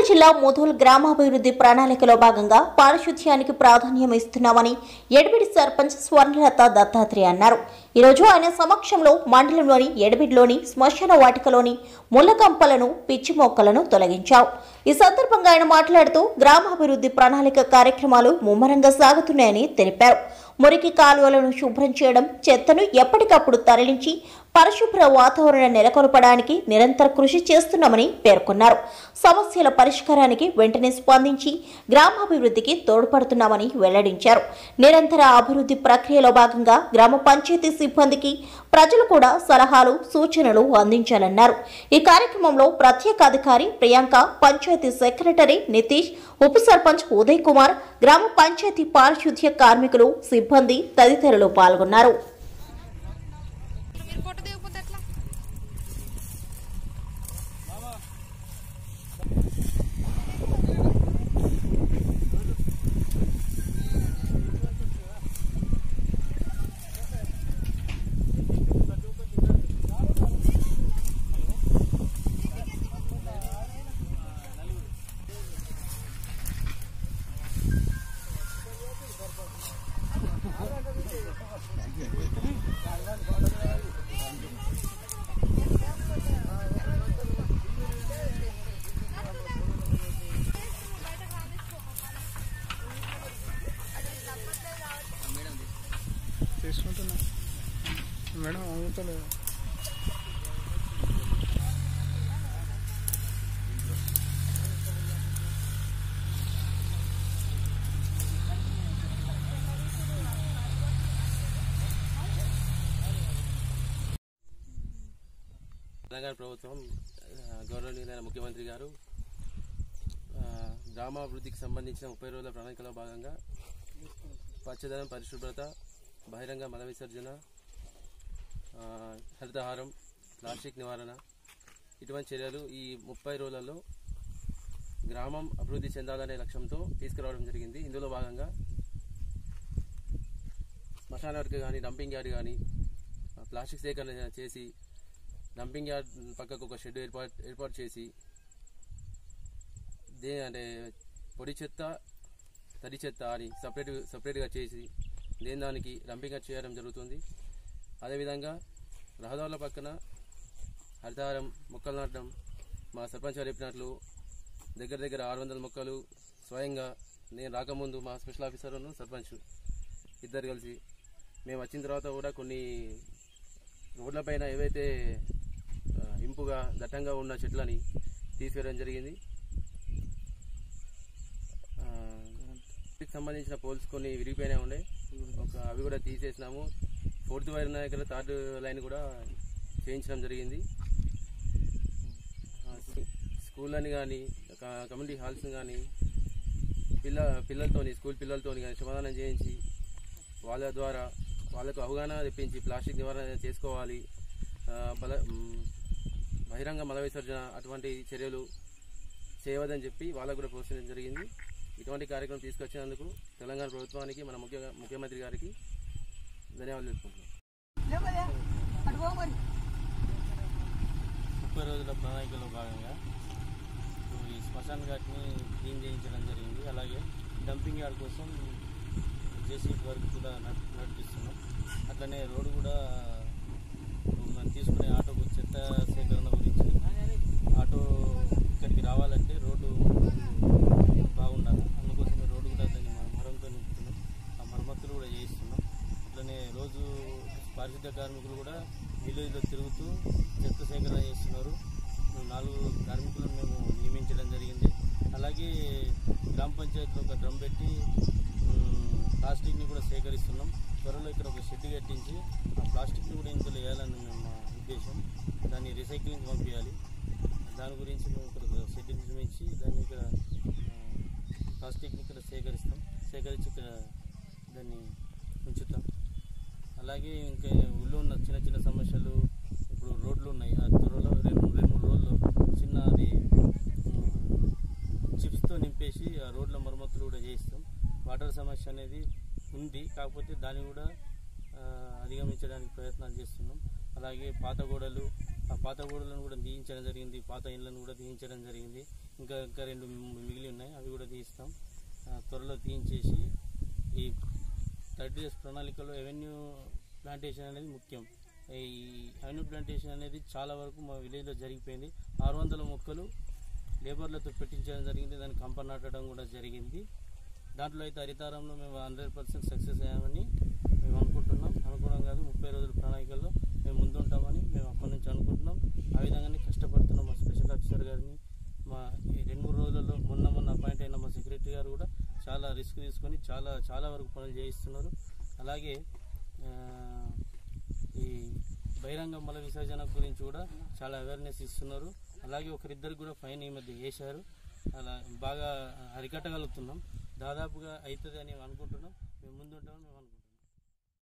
జిల్లా ముధోల్ గ్రామాభివృద్ధి ప్రణాళికలో భాగంగా పారిశుధ్యానికి ప్రాధాన్యం ఇస్తున్నామని ఎడబిడి సర్పంచ్ స్వర్ణలత దత్తాత్రేయ అన్నారు ఈరోజు ఆయన సమక్షంలో మండలంలోని ఎడబిడిలోని శ్మశాన వాటికలోని ముళ్ళకంపలను పిచ్చి మొక్కలను తొలగించారు ఈ సందర్భంగా ఆయన మాట్లాడుతూ గ్రామాభివృద్ధి ప్రణాళిక కార్యక్రమాలు ముమ్మరంగా సాగుతున్నాయని తెలిపారు మురికి కాలువలను శుభ్రం చేయడం చెత్తను ఎప్పటికప్పుడు తరలించి పరిశుభ్ర వాతావరణం నెలకొల్పడానికి నిరంతర కృషి చేస్తున్నామని పేర్కొన్నారు సమస్యల పరిష్కారానికి వెంటనే స్పందించి గ్రామాభివృద్ధికి తోడ్పడుతున్నామని వెల్లడించారు నిరంతర అభివృద్ధి ప్రక్రియలో భాగంగా గ్రామ పంచాయతీ సిబ్బందికి ప్రజలు కూడా సలహాలు సూచనలు అందించాలన్నారు ఈ కార్యక్రమంలో ప్రత్యేక అధికారి ప్రియాంక పంచాయతీ సెక్రటరీ నితీష్ ఉప సర్పంచ్ ఉదయ్ కుమార్ గ్రామ పంచాయతీ పారిశుద్ధ్య కార్మికులు సిబ్బంది తదితరులు పాల్గొన్నారు మీరు ఫోటో దిగకపోతే ఎట్లా తీసుకుంటున్నా మేడం అవుతలేదు తెలంగాణ ప్రభుత్వం ఆ, గౌరవనీయులైన ముఖ్యమంత్రి గారు ఆ, గ్రామాభివృద్ధికి సంబంధించిన ముప్పై రోజుల ప్రణాళికలో భాగంగా పచ్చదనం పరిశుభ్రత బహిరంగ మల విసర్జన ఆ, హరితహారం ప్లాస్టిక్ నివారణ ఇటువంటి చర్యలు ఈ ముప్పై రోజులలో గ్రామం అభివృద్ధి చెందాలనే లక్ష్యంతో తీసుకురావడం జరిగింది ఇందులో భాగంగా శ్మశాన వర్క్ కానీ డంపింగ్ యార్డ్ కానీ ప్లాస్టిక్ సేకరణ చేసి డంపింగ్ యార్డ్ పక్కకు ఒక షెడ్ ఏర్పాటు ఏర్పాటు చేసి దే అంటే పొడి చెత్త తడి చెత్త అని సపరేట్ సపరేట్గా చేసి దేని దానికి డంపింగ్ యార్డ్ చేయడం జరుగుతుంది అదేవిధంగా రహదారుల పక్కన హరితహారం మొక్కలు నాటడం మా సర్పంచ్ గారు చెప్పినట్లు దగ్గర దగ్గర ఆరు వందల మొక్కలు స్వయంగా నేను రాకముందు మా స్పెషల్ ఆఫీసర్ను సర్పంచ్ ఇద్దరు కలిసి మేము వచ్చిన తర్వాత కూడా కొన్ని రోడ్లపైన ఏవైతే ఆ, ఇంపుగా దట్టంగా ఉన్న చెట్లని తీసివేయడం జరిగింది ఆ, వీటికి సంబంధించిన పోల్స్ కొన్ని విరిగిపోయినా ఉండే ఒక అవి కూడా తీసేసినాము ఫోర్త్ వైర్ దగ్గర థర్డ్ లైన్ కూడా చేయించడం జరిగింది ఆ, స్కూ- స్కూళ్ళని కానీ కమ్యూనిటీ హాల్స్ని కానీ పిల్ల పిల్లలతోని స్కూల్ పిల్లలతోని కానీ సమాధానం చేయించి వాళ్ళ ద్వారా వాళ్ళకు అవగాహన తెప్పించి ప్లాస్టిక్ నివారణ చేసుకోవాలి ఆ, బల మ్, బహిరంగ మల విసర్జన అటువంటి చర్యలు చేయవద్దని చెప్పి వాళ్ళకు కూడా ప్రోత్సహించడం జరిగింది ఇటువంటి కార్యక్రమం తీసుకొచ్చినందుకు తెలంగాణ ప్రభుత్వానికి మన ముఖ్య ముఖ్యమంత్రి గారికి ధన్యవాదాలు తెలుపుకుంటున్నాం ముప్పై రోజుల ప్రణాళికలో భాగంగా ఇప్పుడు ఈ శ్మశాన్ ఘాట్ని క్లీన్ చేయించడం జరిగింది అలాగే డంపింగ్ యార్డ్ కోసం జేసీబీ వర్క్ కూడా నడ్- నడిపిస్తున్నాం అట్లనే రోడ్డు కూడా ఇప్పుడు మనం తీసుకునే ఆటోకు చెత్త సేకరణ గురించి ఆటో ఇక్కడికి రావాలంటే రోడ్డు బాగుండాలి అందుకోసమే రోడ్డు కూడా దాన్ని మనం మరంతో నింపుతున్నాం ఆ మరమ్మతులు కూడా చేయిస్తున్నాం అట్లనే రోజు పారిశుద్ధ్య కార్మికులు కూడా విలేజ్లో తిరుగుతూ చెత్త సేకరణ చేస్తున్నారు నాలుగు కార్మికులను మేము నియమించడం జరిగింది అలాగే గ్రామ పంచాయతీలో ఒక డ్రమ్ పెట్టి ఉమ్, ప్లాస్టిక్ని కూడా సేకరిస్తున్నాం త్వరలో ఇక్కడ ఒక షెడ్ కట్టించి ఆ ప్లాస్టిక్ని కూడా ఇందులో వేయాలని మేము మా ఉద్దేశం దాన్ని రీసైక్లింగ్ పంపించాలి దాని గురించి మేము ఇక్కడ ఒక షెడ్ నిర్మించి దాన్ని ఇక్కడ ఆ, ప్లాస్టిక్ని ఇక్కడ సేకరిస్తాం సేకరించి ఇక్కడ దాన్ని ఉంచుతాం అలాగే ఇంకా ఊళ్ళో ఉన్న చిన్న చిన్న సమస్యలు ఇప్పుడు రోడ్లు ఉన్నాయి ఆ త్వరలో రెండు రెండు మూడు రోజుల్లో చిన్న అది చిప్స్తో నింపేసి ఆ రోడ్ల మరమ్మతులు కూడా చేయిస్తాం వాటర్ సమస్య అనేది ఉంది కాకపోతే దాన్ని కూడా ఆ, అధిగమించడానికి ప్రయత్నాలు చేస్తున్నాం అలాగే పాత గోడలు ఆ పాత గోడలను కూడా తీయించడం జరిగింది పాత ఇళ్లను కూడా తీయించడం జరిగింది ఇంకా ఇంకా రెండు మూడు మిగిలి ఉన్నాయి అవి కూడా తీస్తాం ఆ, త్వరలో తీయించేసి ఈ థర్టీ డేస్ ప్రణాళికలో ఎవెన్యూ ప్లాంటేషన్ అనేది ముఖ్యం ఈ అవెన్యూ ప్లాంటేషన్ అనేది చాలా వరకు మా విలేజ్లో జరిగిపోయింది ఆరు వందల మొక్కలు లేబర్లతో పెట్టించడం జరిగింది దాన్ని కంప నాటడం కూడా జరిగింది దాంట్లో అయితే హరితారంలో మేము హండ్రెడ్ పర్సెంట్ సక్సెస్ అయ్యామని మేము అనుకుంటున్నాం అనుకోవడం కాదు ముప్పై రోజుల ప్రణాళికల్లో మేము ముందుంటామని మేము అప్పటి నుంచి అనుకుంటున్నాం ఆ విధంగానే కష్టపడుతున్నాం మా స్పెషల్ ఆఫీసర్ గారిని మా ఈ రెండు మూడు రోజులలో మొన్న మొన్న అపాయింట్ అయిన మా సెక్రటరీ గారు కూడా చాలా రిస్క్ తీసుకొని చాలా చాలా వరకు పనులు చేయిస్తున్నారు అలాగే ఆ, ఈ బహిరంగ మల విసర్జన గురించి కూడా చాలా అవేర్నెస్ ఇస్తున్నారు అలాగే ఒకరిద్దరికి కూడా ఫైన్ ఈ మధ్య వేశారు అలా బాగా అరికట్టగలుగుతున్నాం దాదాపుగా అవుతుంది అని అనుకుంటున్నాం మేము ముందుంటామని మేము